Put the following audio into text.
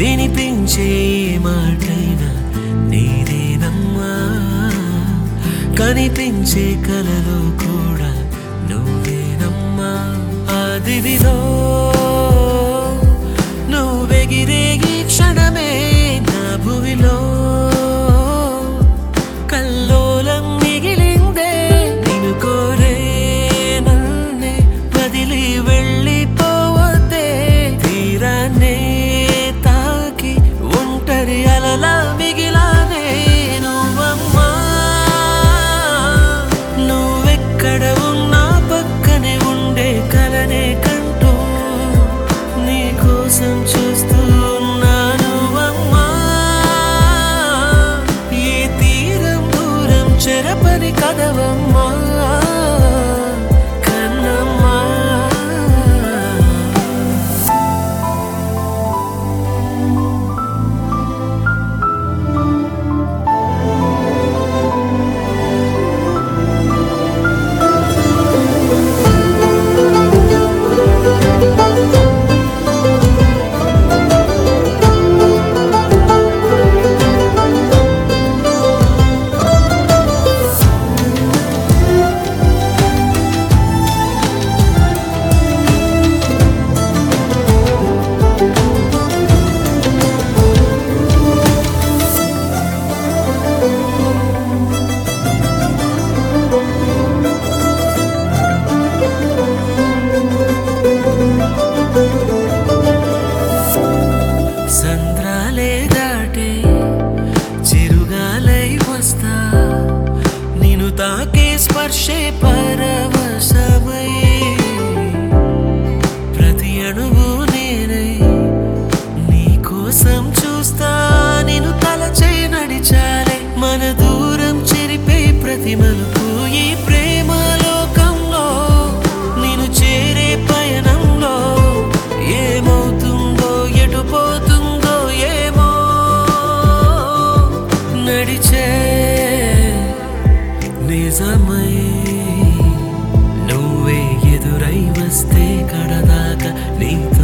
వినిపించే ఏ మాటైనా నీదేనమ్మా కనిపించే కలలో కూడా నువ్వేనమ్మా ఆదివిలో నువ్వెగిరే ఈ క్షణమే నా భువిలో కల్లోలం మిగిలిందే నిన్ను కోరే నన్నే వదిలి వెళ్ళిపోవద్దే తీరాన్నే తాకి ఒంటరి అలలా మిగిలానే నువ్వమ్మా నువ్వెక్కడ ఉన్నా పక్కనే ఉండే కలనే కంటూ నీ కోసం చూస్తూ ఉన్నాను అమ్మా ఈ తీరం దూరం చెరపని కదవమ్మా కన్నమ్మా సంద్రాలే దాటే చిరుగాలై వస్తా నిన్ను తాకే స్పర్శే పరవశమై ప్రతి అణువు నేనై నీ కోసం చూస్తా నేను తలచే నడిచాలే మన దూరం చెరిపే ప్రతి మలుపు ఈ ప్రేమ లోకంలో నేను చేరే పయనంలో ఏమవుతుందో ఎటు పోతుందో ఏమో నడిచే నిజమై నువ్వే ఎదురై వస్తే కడదాకా నీతో